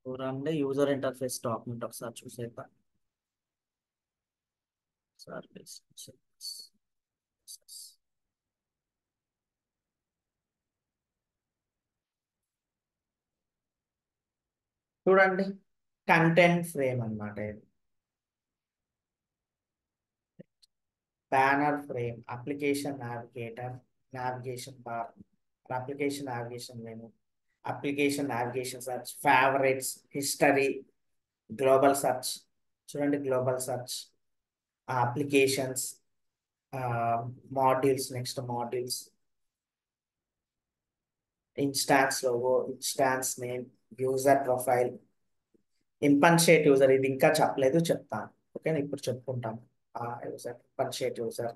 చూడండి user interface document ఒకసారి చూసేద్దాం సర్వీస్ చూడండి కంటెంట్ ఫ్రేమ్ అన్నమాట ఇది banner frame application navigator navigation bar application navigation menu application navigation search favourites history global search చూడండి global search applications modules next modules instance logo instance name user profile impersonate user ఇది ఇంకా చెప్పలేదు చెప్తాను okay ఇప్పుడు చెప్పుకుంటాం user impersonate user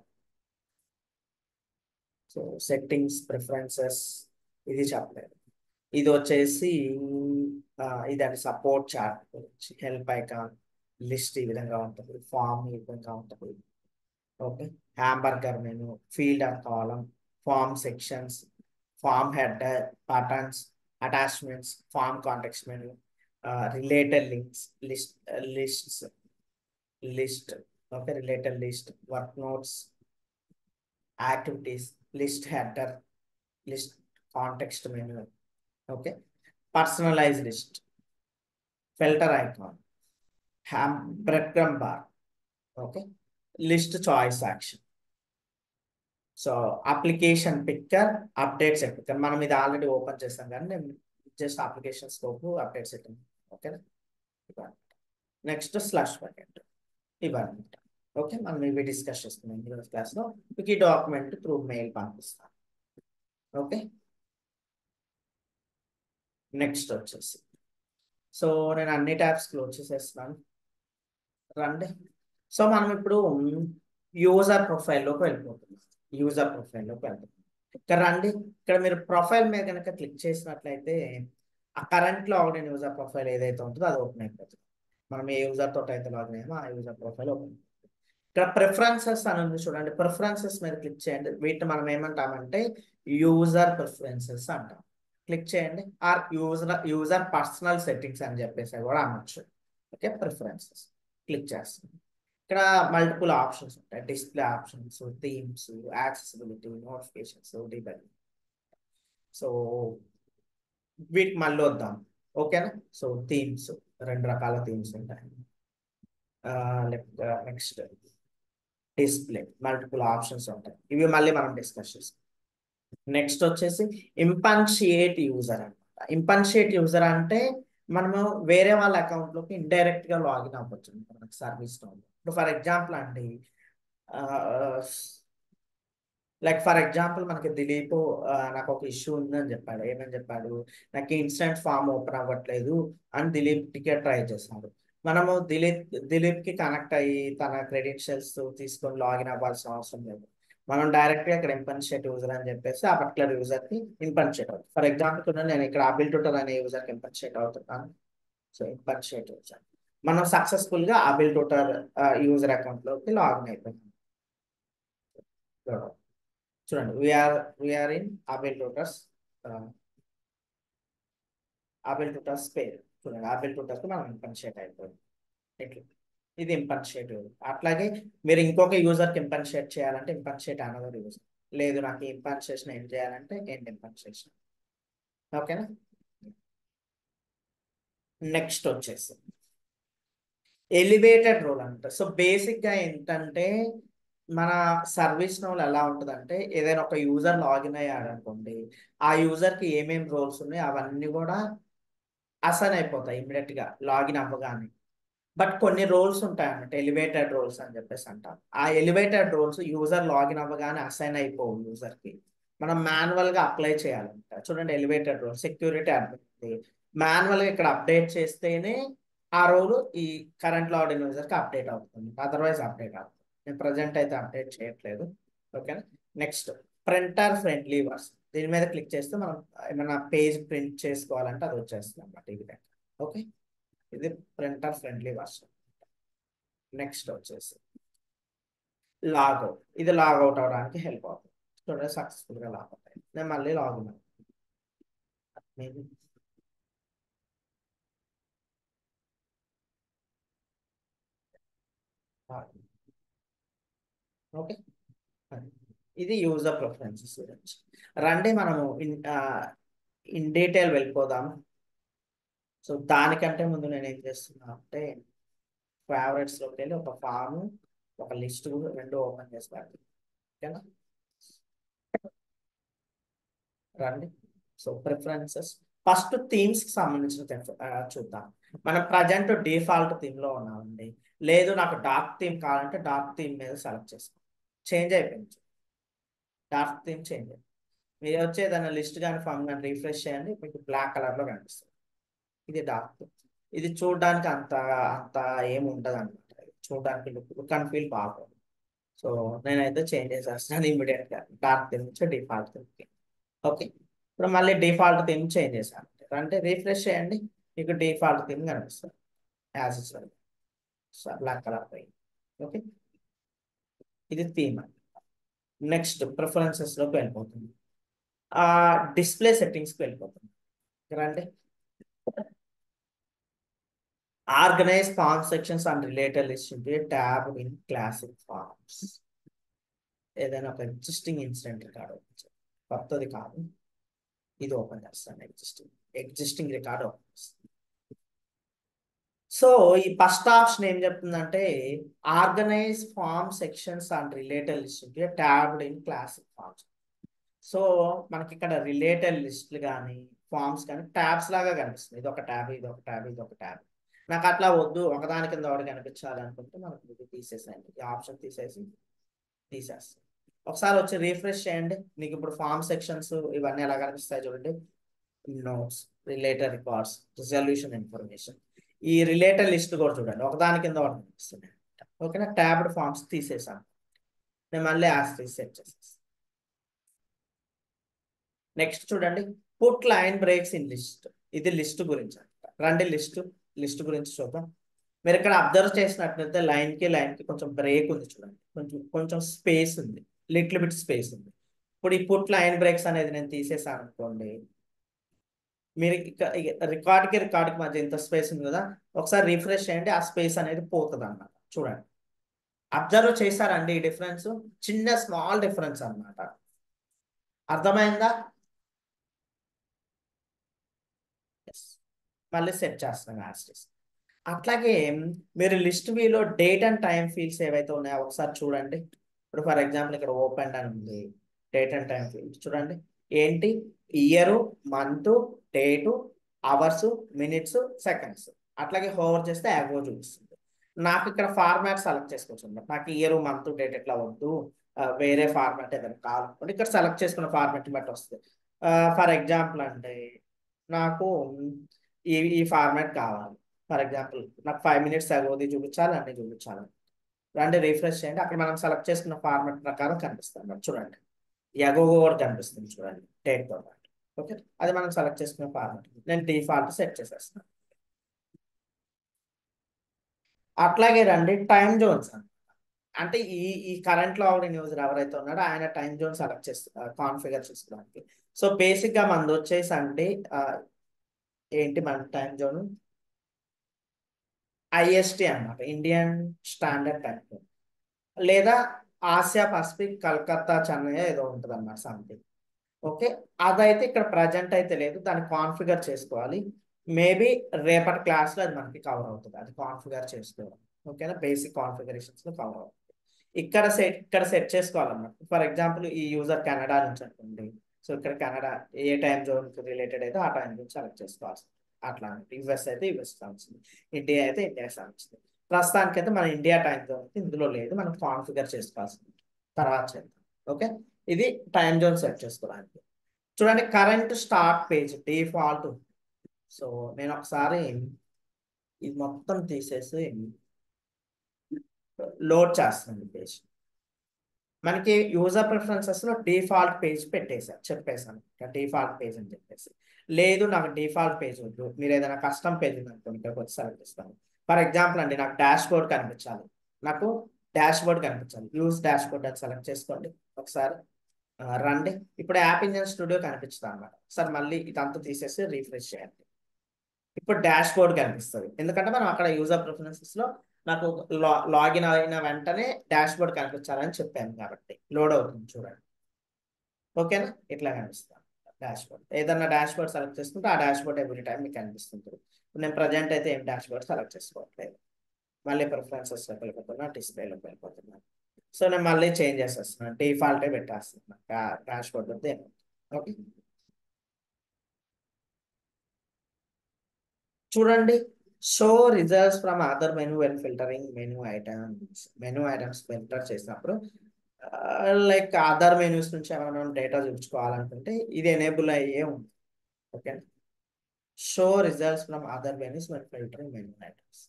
so settings preferences ఇది చెప్పలేదు ఇది వచ్చేసి ఇది అది సపోర్ట్ చార్ట్ గురించి హెల్ప్ ఐకాన్ లిస్ట్ ఈ విధంగా ఉంటుంది ఫామ్ ఈ విధంగా ఉంటుంది okay hamburger menu field and column form sections form header buttons attachments form contacts menu related links list lists list okay related list work notes activities list header list context menu okay personalise list filter icon ham breadcrumb bar okay list choice action so application picker update set picker మనం ఇది already open చేసాం కానీ నేను just application scope update set ఓకేనా next slush bucket ఇవన్నీ okay మనం ఇవి discuss చేసుకున్నాం ఈరోజు క్లాస్లో మీకు ఈ డాక్యుమెంట్ త్రూ మెయిల్ పంపిస్తాను ఓకే నెక్స్ట్ వచ్చేసి సో నేను అన్ని ట్యాబ్స్ క్లోజ్ చేసేస్తున్నాను రండి సో మనం ఇప్పుడు యూజర్ ప్రొఫైల్లోకి వెళ్ళిపోతున్నాం యూజర్ ప్రొఫైల్లోకి వెళ్తున్నాం ఇక్కడ రండి ఇక్కడ మీరు ప్రొఫైల్ మీద కనుక క్లిక్ చేసినట్లయితే ఆ కరెంట్ లాగిన్ యూజర్ ప్రొఫైల్ ఏదైతే ఉంటుందో అది ఓపెన్ అయిపోతుంది మనం ఏ యూజర్ తోటి అయితే లాగిన్ అయ్యామో ఆ యూజర్ ప్రొఫైల్ ఓపెన్ ఇక్కడ ప్రిఫరెన్సెస్ అని ఉంది చూడండి ప్రిఫరెన్సెస్ మీద క్లిక్ చేయండి వీటిని మనం ఏమంటామంటే యూజర్ ప్రిఫరెన్సెస్ అంటాం క్లిక్ చేయండి or user user personal settings అని చెప్పేసి కూడా అనొచ్చు ఓకే ప్రిఫరెన్సెస్ క్లిక్ చేస్తాం ఇక్కడ మల్టిపుల్ ఆప్షన్స్ ఉంటాయి display options themes accessibility notifications డిబెలింగ్ సో వీటికి మళ్ళీ వద్దాం ఓకేనా సో థీమ్స్ రెండు రకాల థీమ్స్ ఉంటాయి నెక్స్ట్ డిస్ప్లే మల్టిపుల్ ఆప్షన్స్ ఉంటాయి ఇవి మళ్ళీ మనం డిస్కస్ చేస్తాం నెక్స్ట్ వచ్చేసి ఇంపన్షియేట్ యూజర్ అనమాట ఇంపన్షియేట్ యూజర్ అంటే మనము వేరే వాళ్ళ అకౌంట్లోకి ఇండైరెక్ట్ గా లాగిన్ అవ్వచ్చు మనకి సర్వీస్ ఇప్పుడు ఫర్ ఎగ్జాంపుల్ అండి లైక్ ఫర్ ఎగ్జాంపుల్ మనకి దిలీప్ నాకు ఒక ఇష్యూ ఉందని చెప్పాడు ఏమని చెప్పాడు నాకు ఇన్స్టెంట్ ఫామ్ ఓపెన్ అవ్వట్లేదు అని దిలీప్ టికెట్ ట్రై చేశాడు మనము దిలీప్ దిలీప్ కి కనెక్ట్ అయ్యి తన క్రెడెన్షియల్స్ తీసుకొని లాగిన్ అవ్వాల్సిన అవసరం లేదు మనం డైరెక్ట్ గా ఇక్కడ ఇంపన్షియేట్ యూజర్ అని చెప్పేసి ఆ పర్టికులర్ యూజర్ కి ఇంపన్షియేట్ అవుతుంది ఫర్ ఎగ్జాంపుల్ నేను ఇక్కడ అబిల్ ట్యూటర్ అనే యూజర్ కి ఇంపన్షియేట్ అవుతున్నాను సో ఇంపన్షియేట్ యూజర్ మనం సక్సెస్ఫుల్ గా అబిల్ ట్యూటర్ యూజర్ అకౌంట్ లోకి లాగిన్ అయిపోయింది చూడండి we're we're in Abel Tuter's Abel Tuter's పేరు చూడండి అబిల్ ట్యూటర్స్ కి మనం ఇంపన్షియేట్ అయిపోయింది ఇట్లా ఇది ఇంపన్షియేట్ అట్లాగే మీరు ఇంకొక యూజర్కి ఇంపన్షియేట్ చేయాలంటే ఇంపన్షియేట్ అనదర్ యూజర్ లేదు నాకు ఇంపన్షియేషన్ ఏం చేయాలంటే ఏంటి ఇంపన్షియేషన్ ఓకేనా నెక్స్ట్ వచ్చేసి ఎలివేటెడ్ రోల్ అంట సో బేసిక్గా ఏంటంటే మన సర్వీస్ రోల్ ఎలా ఉంటుందంటే ఏదైనా ఒక యూజర్ లాగిన్ అయ్యాడు అనుకోండి ఆ యూజర్కి ఏమేమి రోల్స్ ఉన్నాయి అవన్నీ కూడా అసైన్ అయిపోతాయి ఇమీడియట్గా లాగిన్ అవ్వగానే బట్ కొన్ని రోల్స్ ఉంటాయి అన్నట్టు ఎలివేటెడ్ రోల్స్ అని చెప్పేసి అంటాం ఆ ఎలివేటెడ్ రోల్స్ యూజర్ లాగిన్ అవ్వగానే అసైన్ అయిపోవు యూజర్కి మనం మాన్యువల్ గా అప్లై చేయాలంట చూడండి elevated role security admin manual గా ఇక్కడ అప్డేట్ చేస్తేనే ఆ రోల్ ఈ కరెంట్ లాగిన్ యూజర్కి అప్డేట్ అవుతుంది అదర్వైజ్ అప్డేట్ అవుతుంది నేను ప్రజెంట్ అయితే అప్డేట్ చేయట్లేదు ఓకేనా నెక్స్ట్ ప్రింటర్ ఫ్రెండ్లీ వర్స్ దీని మీద క్లిక్ చేస్తే మనం ఏమైనా పేజ్ ప్రింట్ చేసుకోవాలంటే అది వచ్చేస్తుంది అన్నమాట ఈ విధంగా ఓకే ఇది ప్రింటర్ ఫ్రెండ్లీ వర్షన్ నెక్స్ట్ వచ్చేసి లాగౌట్ ఇది లాగౌట్ అవడానికి హెల్ప్ అవుతుంది చూడండి సక్సెస్ఫుల్ గా లాగౌట్ అయింది నేను మళ్ళీ లాగిన్ ఓకే ఇది యూజర్ ప్రిఫరెన్సెస్ గురించి రండి మనము ఇన్ ఇన్ డీటెయిల్ వెళ్ళిపోదాము సో దానికంటే ముందు నేను ఏం చేస్తున్నా అంటే ఫేవరెట్స్లోకి వెళ్ళి ఒక ఫామ్ ఒక లిస్ట్ రెండు ఓపెన్ చేసి పెడతాను ఓకేనా రండి సో ప్రిఫరెన్సెస్ ఫస్ట్ థీమ్స్ కి సంబంధించిన తెఫ- ఆ, చూద్దాం మనం ప్రజెంట్ డిఫాల్ట్ థీమ్ లో ఉన్నామండి లేదు నాకు డార్క్ థీమ్ కావాలంటే డార్క్ థీమ్ మీద సెలెక్ట్ చేసుకో చేంజ్ అయిపోయింది డార్క్ థీమ్ చేంజ్ అయింది మీరు వచ్చి ఏదైనా లిస్ట్ కానీ ఫామ్ కానీ రీఫ్రెష్ చేయండి మీకు బ్లాక్ కలర్ లో కనిపిస్తుంది ఇది డార్క్ థీమ్ ఇది చూడడానికి అంత అంత ఏమి ఉండదు అనమాట చూడడానికి లుక్ లుక్ అండ్ ఫీల్ బాగుంది సో నేనైతే చేంజ్ చేసేస్తాను ఇమీడియట్ గా డార్క్ థీమ్ నుంచి డిఫాల్ట్ థీమ్కి ఓకే ఇప్పుడు మళ్ళీ డిఫాల్ట్ థీమ్ చేంజ్ చేశాను అంటే రీఫ్రెష్ చేయండి మీకు డిఫాల్ట్ థీమ్ కనిపిస్తుంది as is so black colour పోయింది ఓకే ఇది థీమ్ అండి నెక్స్ట్ ప్రిఫరెన్సెస్ లోకి వెళ్ళిపోతుంది ఆ డిస్ప్లే సెట్టింగ్స్ కి వెళ్ళిపోతుంది రండి organise form sections and related list ఉంటే ట్యాబ్ ఇన్ క్లాసిక్ ఫార్మ్స్ ఏదైనా ఒక ఎగ్జిస్టింగ్ ఇన్సిడెంట్ రికార్డ్ ఓపెన్ చేయండి కొత్తది కాదు ఇది ఓపెన్ చేస్తాను ఎగ్జిస్టింగ్ ఎగ్జిస్టింగ్ రికార్డ్ ఓపెన్ చేస్తాను సో ఈ ఫస్ట్ ఆప్షన్ ఏం చెప్తుందంటే organise form sections and related list ఉంటే tabbed in classic forms so మనకి ఇక్కడ రిలేటెడ్ లిస్టులు కానీ ఫార్మ్స్ కానీ ట్యాబ్స్ లాగా కనిపిస్తుంది ఇది ఒక ట్యాబ్ ఇది ఒక ట్యాబ్ ఇది ఒక ట్యాబ్ నాకు అట్లా వద్దు ఒకదాని కింద ఒకటి కనిపించాలి అనుకుంటే మనకు ఇది తీసేసేయండి ఈ ఆప్షన్ తీసేసి తీసేస్తాం ఒకసారి వచ్చి రీఫ్రెష్ చేయండి మీకు ఇప్పుడు ఫార్మ్ సెక్షన్స్ ఇవన్నీ ఎలా కనిపిస్తాయి చూడండి notes related records resolution information ఈ రిలేటెడ్ లిస్ట్ కూడా చూడండి ఒకదాని కింద ఒకటి కనిపిస్తుంది ఓకేనా ట్యాబ్డ్ ఫార్మ్స్ తీసేసాను నేను మళ్ళీ యాస్ సెట్ చేసేస్తాను నెక్స్ట్ చూడండి put line breaks in list ఇది లిస్ట్ గురించి అంట రండి లిస్ట్ లిస్ట్ గురించి చూద్దాం మీరు ఇక్కడ అబ్జర్వ్ చేసినట్లయితే లైన్ కి లైన్ కి కొంచెం బ్రేక్ ఉంది చూడండి కొంచెం కొంచెం స్పేస్ ఉంది లిటిల్ బిట్ స్పేస్ ఉంది ఇప్పుడు ఈ పుట్ లైన్ బ్రేక్స్ అనేది నేను తీసేసాను అనుకోండి మీరు రికార్డ్ కి రికార్డ్ కి మధ్య ఇంత స్పేస్ ఉంది కదా ఒకసారి రిఫ్రెష్ చేయండి ఆ స్పేస్ అనేది పోతుంది అన్నమాట చూడండి అబ్జర్వ్ చేశారండి ఈ డిఫరెన్స్ చిన్న స్మాల్ డిఫరెన్స్ అన్నమాట అర్థమైందా Yes. మళ్ళీ సెట్ చేస్తున్నాం యాస్టిస్ అట్లాగే మీరు లిస్ట్ వ్యూలో డేట్ అండ్ టైం ఫీల్డ్స్ ఏవైతే ఉన్నాయో ఒకసారి చూడండి ఇప్పుడు ఫర్ ఎగ్జాంపుల్ ఇక్కడ ఓపెన్ అని ఉంది డేట్ అండ్ టైం ఫీల్డ్ చూడండి ఏంటి year month date hours minutes seconds అట్లాగే హోవర్ చేస్తే యాగో చూపిస్తుంది నాకు ఇక్కడ ఫార్మాట్ సెలెక్ట్ చేసుకోవచ్చు అన్నమాట నాకు ఇయర్ మంత్ డేట్ ఎట్లా వద్దు ఆ, వేరే ఫార్మాట్ ఏదైనా కావాలనుకోండి ఇక్కడ సెలెక్ట్ చేసుకున్న ఫార్మాట్ బట్టి వస్తుంది ఫర్ ఎగ్జాంపుల్ అంటే నాకు ఈ ఈ ఫార్మాట్ కావాలి ఫర్ ఎగ్జాంపుల్ నాకు ఫైవ్ మినిట్స్ అగోది చూపించాలి అన్ని చూపించాలి రండి రిఫ్రెష్ చేయండి అక్కడ మనం సెలెక్ట్ చేసుకున్న ఫార్మాట్ ప్రకారం కనిపిస్తుంది అన్నమాట చూడండి ఎగో కూడా కనిపిస్తుంది చూడండి డేట్ తో పాటు ఓకే అది మనం సెలెక్ట్ చేసుకున్న ఫార్మాట్ నేను డిఫాల్ట్ సెట్ చేసేస్తాను అట్లాగే రండి టైం జోన్స్ అంటే ఈ ఈ కరెంట్ లో ఆవిడ యూజర్ ఎవరైతే ఉన్నాడో ఆయన టైం జోన్ సెలెక్ట్ చేస్తు కాన్ఫిగర్ చేసుకోవడానికి సో బేసిక్ గా మనది వచ్చేసి అంటే ఆ, ఏంటి మన టైం జోన్ ఐఎస్టి అన్నమాట ఇండియన్ స్టాండర్డ్ టైం జోన్ లేదా ఆసియా పసిఫిక్ కలకత్తా చెన్నై ఏదో ఉంటుంది అన్నమాట సంథింగ్ ఓకే అదైతే ఇక్కడ ప్రజెంట్ అయితే లేదు దాన్ని కాన్ఫిగర్ చేసుకోవాలి మేబీ రేపటి క్లాస్ లో అది మనకి కవర్ అవుతుంది అది కాన్ఫిగర్ చేసుకోవాలి ఓకేనా బేసిక్ కాన్ఫిగరేషన్స్ లో కవర్ అవుతుంది ఇక్కడ సెట్ ఇక్కడ సెట్ చేసుకోవాలన్నమాట ఫర్ ఎగ్జాంపుల్ ఈ యూజర్ కెనడా నుంచి అనుకోండి సో ఇక్కడ కెనడా ఏ టైం జోన్ కి రిలేటెడ్ అయితే ఆ టైం జోన్ సెలెక్ట్ చేసుకోవాల్సి అట్లా యుఎస్ అయితే యుఎస్ సంబంధించింది ఇండియా అయితే ఇండియా సంబంధించింది ప్రస్తుతానికి అయితే మన ఇండియా టైం జోన్ అయితే ఇందులో లేదు మనం కాన్ఫిగర్ చేసుకోవాల్సింది తర్వాత చేద్దాం ఓకే ఇది టైం జోన్ సెట్ చేసుకోవడానికి చూడండి current start page default so నేను ఒకసారి ఇది మొత్తం తీసేసి లోడ్ చేస్తున్నాను పేజ్ మనకి యూజర్ ప్రిఫరెన్సెస్ లో డిఫాల్ట్ పేజ్ పెట్టేశారు చెప్పేశాను డిఫాల్ట్ పేజ్ అని చెప్పేసి లేదు నాకు డిఫాల్ట్ పేజ్ వద్దు మీరు ఏదైనా కస్టమ్ పేజ్ ఉంది అనుకోండి ఇక్కడికి వచ్చి సెలెక్ట్ చేస్తాను ఫర్ ఎగ్జాంపుల్ అండి నాకు డాష్ బోర్డ్ కనిపించాలి నాకు డాష్ బోర్డ్ కనిపించాలి యూస్ డాష్ బోర్డ్ అని సెలెక్ట్ చేసుకోండి ఒకసారి ఆ, రండి ఇప్పుడు యాప్ ఇంజన్ స్టూడియో కనిపిస్తుంది అనమాట సార్ మళ్ళీ ఇదంతా తీసేసి రీఫ్రెష్ చేయండి ఇప్పుడు డాష్ బోర్డ్ కనిపిస్తుంది ఎందుకంటే మనం అక్కడ యూజర్ ప్రిఫరెన్సెస్ లో నాకు లా లాగిన్ అయిన వెంటనే డాష్ బోర్డ్ కనిపించాలని చెప్పాను కాబట్టి లోడ్ అవుతుంది చూడండి ఓకేనా ఇట్లా కనిపిస్తాను డాష్ బోర్డ్ ఏదన్నా డాష్ బోర్డ్ సెలెక్ట్ చేసుకుంటే ఆ డాష్ బోర్డ్ ఎవ్రీ టైం మీకు కనిపిస్తుంది ఇప్పుడు నేను ప్రజెంట్ అయితే ఏం డాష్ బోర్డ్ సెలెక్ట్ చేసుకోవట్లేదు మళ్ళీ ప్రిఫరెన్సెస్లోకి వెళ్ళిపోతున్నా డిస్ప్లేలోకి వెళ్ళిపోతున్నాను సో నేను మళ్ళీ చేంజ్ చేసేస్తున్నాను డిఫాల్టే పెట్టేస్తున్నాను డాష్ బోర్డ్ వద్ద ఓకే చూడండి show results from other menu when filtering menu items menu items filter చేసినప్పుడు లైక్ అదర్ మెనూస్ నుంచి ఏమైనా డేటా చూపించుకోవాలనుకుంటే ఇది ఎనేబుల్ అయ్యే ఉంది okay show results from other menus when filtering menu items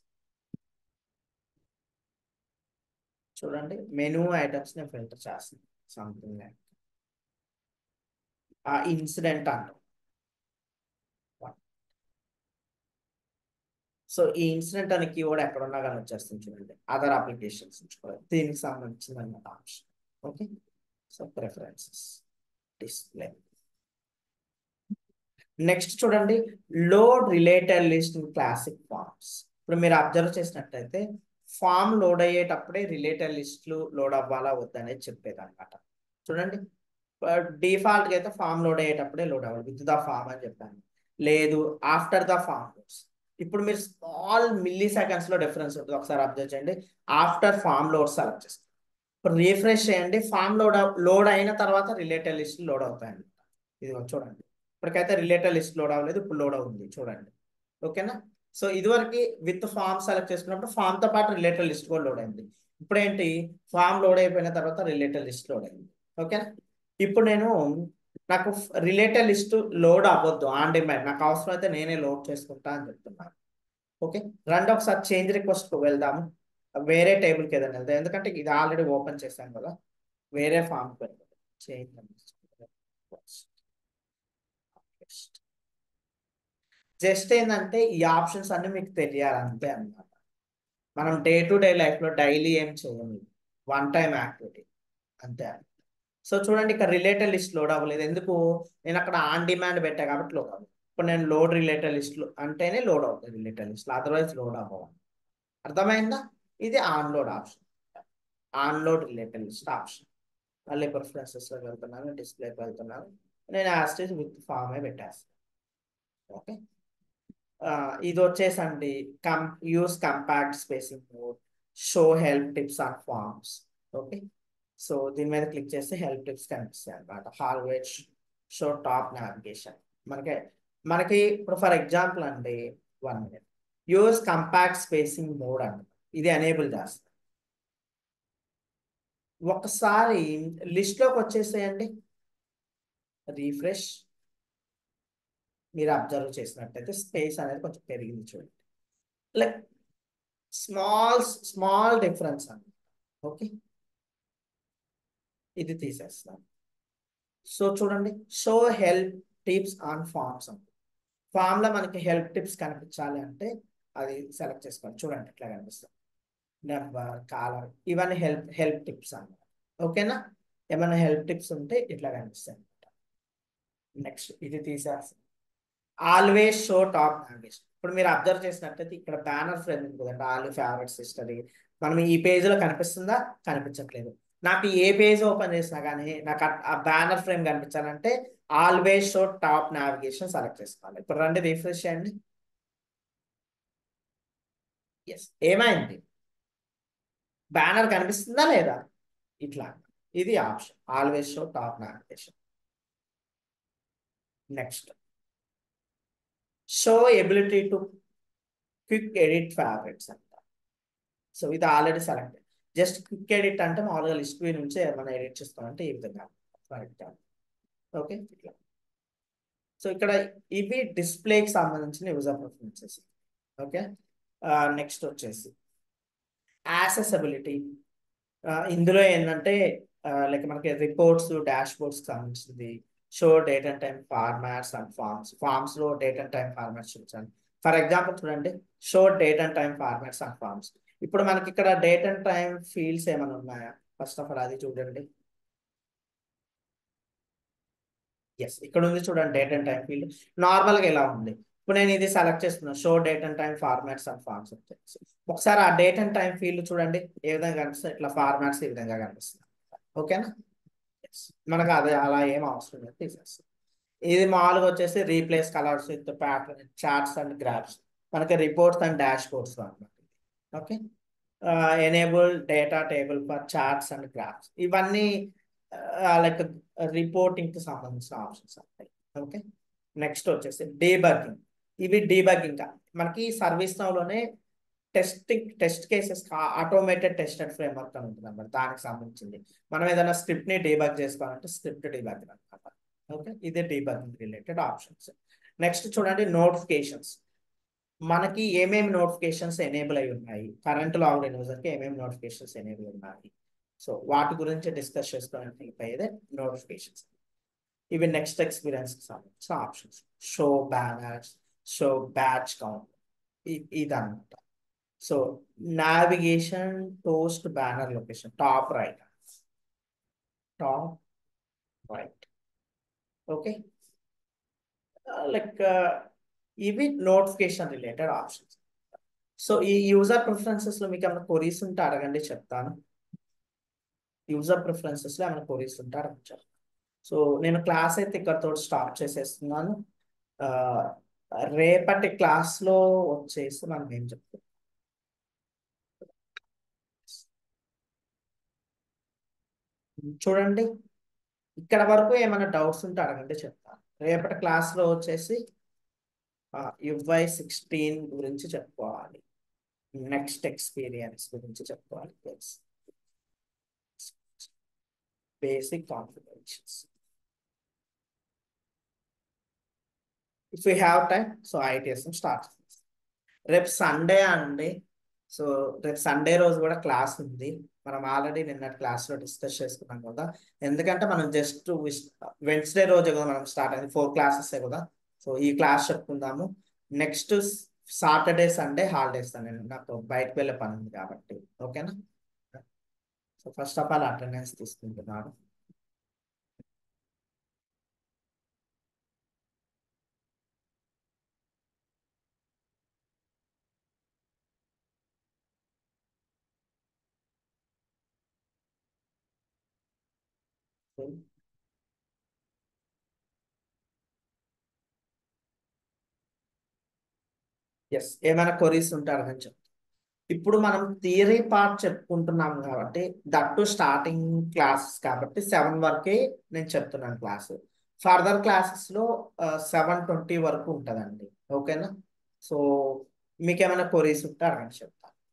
చూడండి మెనూ ఐటమ్స్ నేను ఫిల్టర్ చేస్తాను సంథింగ్ లైక్ ఆ ఇన్సిడెంట్ అంటాం సో ఈ ఇన్సిడెంట్ అనే కీవర్డ్ ఎక్కడ ఉన్నా కానీ వచ్చేస్తుంది చూడండి అదర్ అప్లికేషన్స్ ఉంచుకోవాలి దీనికి సంబంధించింది అన్నమాట option okay so preferences display next చూడండి load related list classic forms ఇప్పుడు మీరు అబ్జర్వ్ చేసినట్టయితే ఫామ్ లోడ్ అయ్యేటప్పుడే రిలేటెడ్ లిస్టులు లోడ్ అవ్వాలా వద్దనేది చెప్పేది అనమాట చూడండి డిఫాల్ట్గా అయితే ఫామ్ లోడ్ అయ్యేటప్పుడే లోడ్ అవ్వాలి విత్ ద ఫామ్ అని చెప్పాను లేదు ఆఫ్టర్ ద ఫామ్ లోడ్స్ ఇప్పుడు మీరు స్మాల్ మిల్లీ సెకండ్స్ లో డిఫరెన్స్ ఉంటుంది ఒకసారి అబ్జర్వ్ చేయండి ఆఫ్టర్ ఫామ్ లోడ్ సెలెక్ట్ చేస్తారు ఇప్పుడు రీఫ్రెష్ చేయండి ఫామ్ లోడ్ లోడ్ అయిన తర్వాత రిలేటెడ్ లిస్ట్ లోడ్ అవుతాయండి ఇది చూడండి ఇప్పటికైతే రిలేటెడ్ లిస్ట్ లోడ్ అవ్వలేదు ఇప్పుడు లోడ్ అవుతుంది చూడండి ఓకేనా సో ఇదివరకు విత్ ఫామ్ సెలెక్ట్ చేసుకున్నప్పుడు ఫామ్ తో పాటు రిలేటెడ్ లిస్ట్ కూడా లోడ్ అయింది ఇప్పుడు ఏంటి ఫామ్ లోడ్ అయిపోయిన తర్వాత రిలేటెడ్ లిస్ట్ లోడ్ అయింది ఓకేనా ఇప్పుడు నేను నాకు రిలేటెడ్ లిస్ట్ లోడ్ అవ్వద్దు ఆన్ డిమాండ్ నాకు అవసరం అయితే నేనే లోడ్ చేసుకుంటా అని చెప్తున్నాను ఓకే రండి ఒకసారి చేంజ్ రిక్వెస్ట్ వెళ్దాము వేరే టేబుల్కి ఏదైనా వెళ్దాం ఎందుకంటే ఇది ఆల్రెడీ ఓపెన్ చేశాను కదా వేరే ఫామ్కి వెళ్దాం చేంజ్ జస్ట్ ఏంటంటే ఈ ఆప్షన్స్ అన్ని మీకు తెలియాలి అంతే అన్నమాట మనం డే టు డే లైఫ్లో డైలీ ఏం చేయము వన్ టైం యాక్టివిటీ అంతే సో చూడండి ఇక్కడ రిలేటెడ్ లిస్ట్ లోడ్ అవ్వలేదు ఎందుకు నేను అక్కడ ఆన్ డిమాండ్ పెట్టా కాబట్టి లోడ్ అవ్వదు ఇప్పుడు నేను లోడ్ రిలేటెడ్ లిస్ట్ అంటేనే లోడ్ అవుతుంది రిలేటెడ్ లిస్ట్ అదర్వైజ్ లోడ్ అవ్వాలి అర్థమైందా ఇది on load option on load related list option మళ్ళీ ప్రిఫరెన్సెస్లోకి వెళ్తున్నాను డిస్ప్లేకి వెళ్తున్నాను నేను యాస్టేజ్ విత్ ఫామే పెట్టేస్తాను ఓకే ఇది వచ్చేసండి కం use compact spacing mode show help tips on forms okay so దీని మీద క్లిక్ చేస్తే హెల్ప్ టిప్స్ కనిపిస్తాయి అనమాట హార్వేజ్ షో టాప్ నావిగేషన్ మనకి మనకి ఇప్పుడు ఫర్ ఎగ్జాంపుల్ అండి one minute use compact spacing mode అండి ఇది ఎనేబుల్ చేస్తుంది ఒకసారి లిస్ట్లోకి వచ్చేసేయండి రీఫ్రెష్ మీరు అబ్జర్వ్ చేసినట్టయితే స్పేస్ అనేది కొంచెం పెరిగింది చూడండి లైక్ స్మాల్ స్మాల్ డిఫరెన్స్ అండి ఓకే ఇది తీసేస్తాం సో చూడండి show help tips on forms అండి ఫామ్ లో మనకి హెల్ప్ టిప్స్ కనిపించాలి అంటే అది సెలెక్ట్ చేసుకోవాలి చూడండి ఇట్లా కనిపిస్తుంది నెంబర్ కాలర్ ఇవన్నీ హెల్ప్ హెల్ప్ టిప్స్ అన్నమాట ఓకేనా ఏమైనా హెల్ప్ టిప్స్ ఉంటే ఇట్లా కనిపిస్తాయి అనమాట నెక్స్ట్ ఇది తీసేస్తాం ఆల్వేస్ షో టాప్ నావిగేషన్ ఇప్పుడు మీరు అబ్జర్వ్ చేసినట్టయితే ఇక్కడ బ్యానర్ ఫ్రేమ్ ఉంది కదండి ఆల్ ఫేవరెట్స్ హిస్టరీ మనం ఈ పేజ్లో కనిపిస్తుందా కనిపించట్లేదు నాకు ఏ పేజ్ ఓపెన్ చేసినా కానీ నాకు ఆ బ్యానర్ ఫ్రేమ్ కనిపించాలంటే always show top navigation select చేసుకోవాలి ఇప్పుడు రండి రిఫ్రెష్ చేయండి ఎస్ ఏమైంది బ్యానర్ కనిపిస్తుందా లేదా ఇట్లా ఇది option always show top navigation next show ability to quick edit favourites అంట సో ఇది already selected just quick edit అంటే మామూలుగా లిస్ట్ వ్యూ నుంచి ఏమైనా ఎడిట్ చేస్తామంటే ఈ విధంగా ఫర్ ఎగ్జాంపుల్ ఓకే ఇట్లా సో ఇక్కడ ఇవి డిస్ప్లేకి సంబంధించిన యూజర్ ప్రిఫరెన్సెస్ ఓకే నెక్స్ట్ వచ్చేసి యాసెసబిలిటీ ఇందులో ఏంటంటే లైక్ మనకి రిపోర్ట్స్ డాష్ బోర్డ్స్ సంబంధించింది show date and time formats and forms forms లో డేట్ అండ్ టైం ఫార్మాట్స్ చూపించాను ఫర్ ఎగ్జాంపుల్ చూడండి show date and time formats and forms ఇప్పుడు మనకి ఇక్కడ డేట్ అండ్ టైం ఫీల్డ్స్ ఏమైనా ఉన్నాయా ఫస్ట్ ఆఫ్ ఆల్ అది చూడండి ఎస్ ఇక్కడ ఉంది చూడండి డేట్ అండ్ టైం ఫీల్డ్ నార్మల్గా ఎలా ఉంది ఇప్పుడు నేను ఇది సెలెక్ట్ చేస్తున్నాను show date and time formats and forms ఒకసారి ఆ డేట్ అండ్ టైం ఫీల్డ్ చూడండి ఏ విధంగా కనిపిస్తుంది ఇట్లా ఫార్మాట్స్ ఈ విధంగా కనిపిస్తుంది ఓకేనా Yes. మనకు అదే అలా ఏం అవసరం లేదు తీసేస్తాం ఇది మామూలుగా వచ్చేసి replace colours with pattern charts and graphs మనకి రిపోర్ట్స్ అండ్ డాష్ బోర్డ్స్ అన్నమాట okay enable data table for charts and graphs ఇవన్నీ లైక్ రిపోర్టింగ్ కి సంబంధించిన ఆప్షన్స్ ఉంటాయి ఓకే నెక్స్ట్ వచ్చేసి డీబగ్గింగ్ ఇవి డీబగ్గింగ్ మనకి సర్వీస్ లోనే testing test cases automated tested framework అని ఉంటుంది అన్నమాట దానికి సంబంధించింది మనం ఏదైనా స్క్రిప్ట్ ని డీబగ్ చేసుకోవాలంటే స్క్రిప్ట్ డీబగ్గింగ్ అనమాట ఓకే ఇదే డీబగ్గింగ్ రిలేటెడ్ ఆప్షన్స్ నెక్స్ట్ చూడండి నోటిఫికేషన్స్ మనకి ఏమేమి నోటిఫికేషన్స్ ఎనేబుల్ అయి ఉన్నాయి కరెంట్ లాగ్ యూజర్కి ఏమేమి నోటిఫికేషన్స్ ఎనేబుల్ ఉన్నాయి సో వాటి గురించి డిస్కస్ చేసుకోవడానికి అయిపోయేదే నోటిఫికేషన్స్ ఇవి నెక్స్ట్ ఎక్స్పీరియన్స్ సంబంధించిన options show banners show badge count ఇదన్నమాట so navigation toast banner location top right top right okay like ఇవి నోటిఫికేషన్ రిలేటెడ్ ఆప్షన్స్ సో ఈ యూజర్ ప్రిఫరెన్సెస్ లో మీకు ఏమైనా కొరీస్ ఉంటే అడగండి చెప్తాను యూజర్ ప్రిఫరెన్సెస్ లో ఏమైనా కొరీస్ ఉంటే అడగచ్చు సో నేను క్లాస్ అయితే ఇక్కడతో స్టాప్ చేసేస్తున్నాను ఆ, రేపటి క్లాస్ లో వచ్చేసి మనం ఏం చెప్తాం చూడండి ఇక్కడ వరకు ఏమైనా డౌట్స్ ఉంటే అడగండి చెప్తాను రేపటి క్లాస్ లో వచ్చేసి యువై సిక్స్టీన్ గురించి చెప్పుకోవాలి నెక్స్ట్ ఎక్స్పీరియన్స్ గురించి చెప్పుకోవాలి basic configurations if you have time so ITS start రేపు సండే అండి సో రేపు సండే రోజు కూడా క్లాస్ ఉంది మనం ఆల్రెడీ నిన్నటి క్లాస్ లో డిస్కస్ చేసుకున్నాం కదా ఎందుకంటే మనం జస్ట్ వెన్స్డే రోజు కదా మనం స్టార్ట్ అయింది ఫోర్ క్లాసెస్ కదా సో ఈ క్లాస్ చెప్పుకుందాము నెక్స్ట్ సాటర్డే సండే హాలిడేస్ నేను నాకు బయటకు వెళ్ళే పని ఉంది కాబట్టి ఓకేనా so first of all attendance తీసుకుంటున్నాను ఎస్ ఏమైనా కొరీస్ ఉంటారు అని చెప్తాను ఇప్పుడు మనం థియరీ పార్ట్ చెప్పుకుంటున్నాం కాబట్టి దట్టు స్టార్టింగ్ క్లాసెస్ కాబట్టి సెవెన్ వరకే నేను చెప్తున్నాను క్లాస్ ఫర్దర్ క్లాసెస్ లో సెవెన్ ట్వంటీ వరకు ఉంటుందండి ఓకేనా సో మీకు ఏమైనా కొరీస్ ఉంటే అడగండి చెప్తాను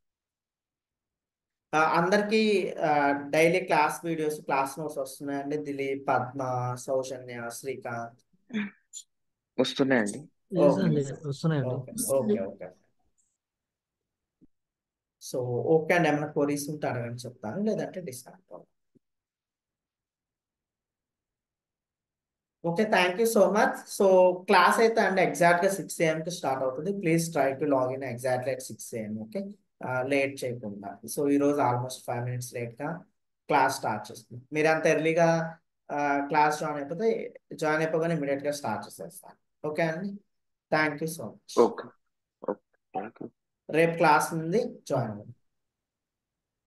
ఆ, అందరికీ daily class videos class notes వస్తున్నాయండి దిలీప్ పద్మ సౌజన్య శ్రీకాంత్ వస్తున్నాయండి ఎస్ ఓకే అండి వస్తున్నాయండి okay okay okay so okay అండి ఏమైనా కొరీస్ ఉంటే అడగండి చెప్తాను లేదంటే డిస్కనెక్ట్ అవుతాను okay thank you so much so class అయితే అండి ఎగ్జాక్ట్ గా సిక్స్ కి స్టార్ట్ అవుతుంది please try to login exactly at six AM okay late చేయకుండా సో ఈ రోజు ఆల్మోస్ట్ ఫైవ్ మినిట్స్ లేట్ గా క్లాస్ స్టార్ట్ చేస్తుంది మీరు అంత ఎర్లీగా క్లాస్ జాయిన్ అయిపోతే జాయిన్ అయిపోగానే ఇమీడియట్ గా స్టార్ట్ చేసేస్తాను ఓకే అండి thank you so much okay okay thank you రేపు క్లాస్ ఉంది జాయిన్ అవ్వండి